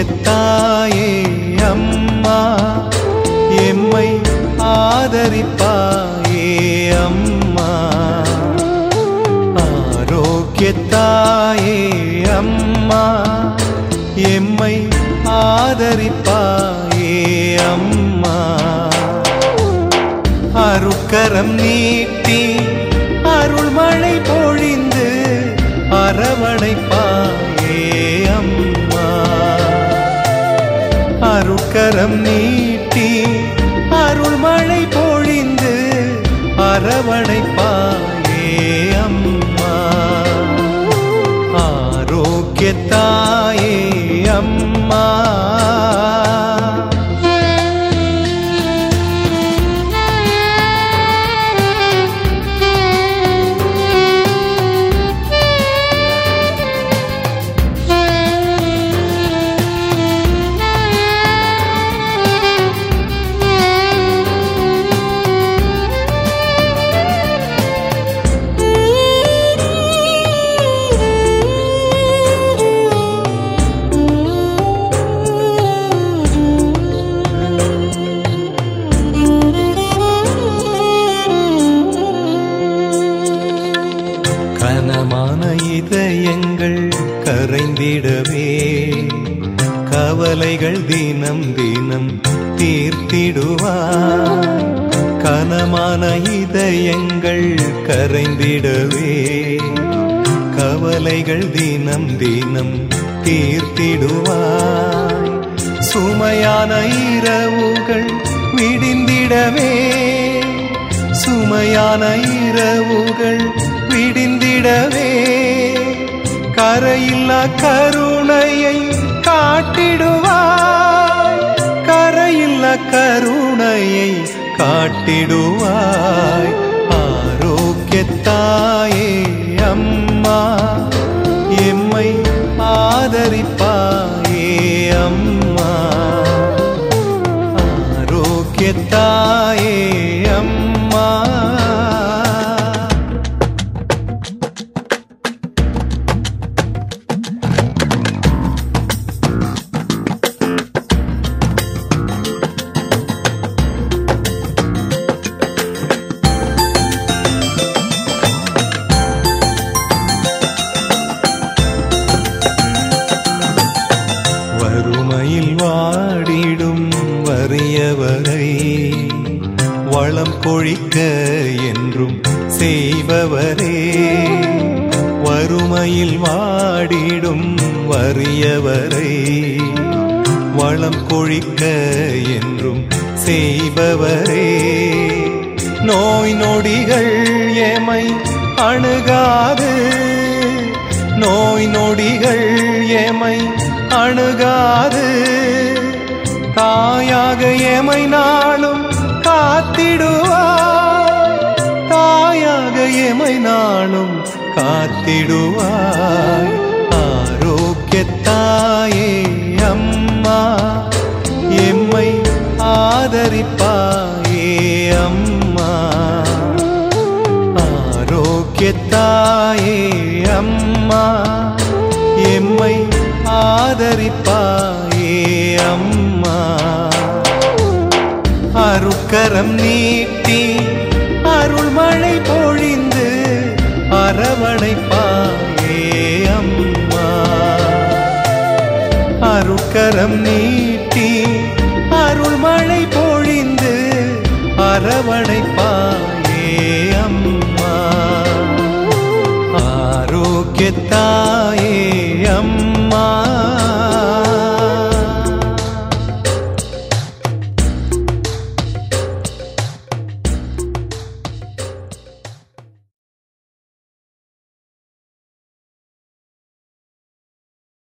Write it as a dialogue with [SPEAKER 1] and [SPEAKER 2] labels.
[SPEAKER 1] ஆரோக்கியத்தாயே அம்மா எம்மை ஆதரிப்பாயே அம்மா ஆரோக்கியத்தாயே அம்மா எம்மை ஆதரிப்பாயே அம்மா அருக்கரம் நீட்டி அருள்மழை பொழிந்து அரவணைப்பாயே அம்மா அருக்கரம் நீட்டி அருள்மழை பொழிந்து அரவணைப்பாயே அம்மா ஆரோக்கியத்தாயே அம்மா கனமான இதயங்கள் கரைந்திடவே கவலைகள் தினம் தினம் தீர்த்திடுவார் கனமான இதயங்கள் கரைந்திடவே கவலைகள் தினம் தினம் தீர்த்திடுவாய் சுமையான இரவுகள் விடிந்திடவே சுமையான இரவுகள் விடிந்திடவே கரையில்லா கருணையை காட்டிடுவாய் கரையில்லா கருணையை காட்டிடுவாய் ஆரோக்கியத்தாயே அம்மா எம்மை ஆதரிப்பாயே அம்மா ஆரோக்கியத்தாயே அம்மா வறுமையில் வாடிடும் வறியவரை வளம் கொழிக்க என்றும் செய்பவரே வறுமையில் வாடிடும் வறியவரை வளம் கொழிக்க என்றும் செய்பவரே நோய் நொடிகள் எமை அணுகாது நோய் நொடிகள் எமை அணுகாது தாயாக எமை நாளும் காத்திடுவாய் தாயாக எமை நாளும் காத்திடுவாய் ஆரோக்கியத்தாயே அம்மா எம்மை ஆதரிப்பாயே அம்மா ஆரோக்கியத்தாயே அம்மா எம்மை ஆதரிப்பாயே அம்மா அருக்கரம் நீட்டி அருள்மழை பொழிந்து அரவணைப்பாயே அம்மா அருக்கரம் நீட்டி அருள்மழை பொழிந்து அரவணைப்பாயே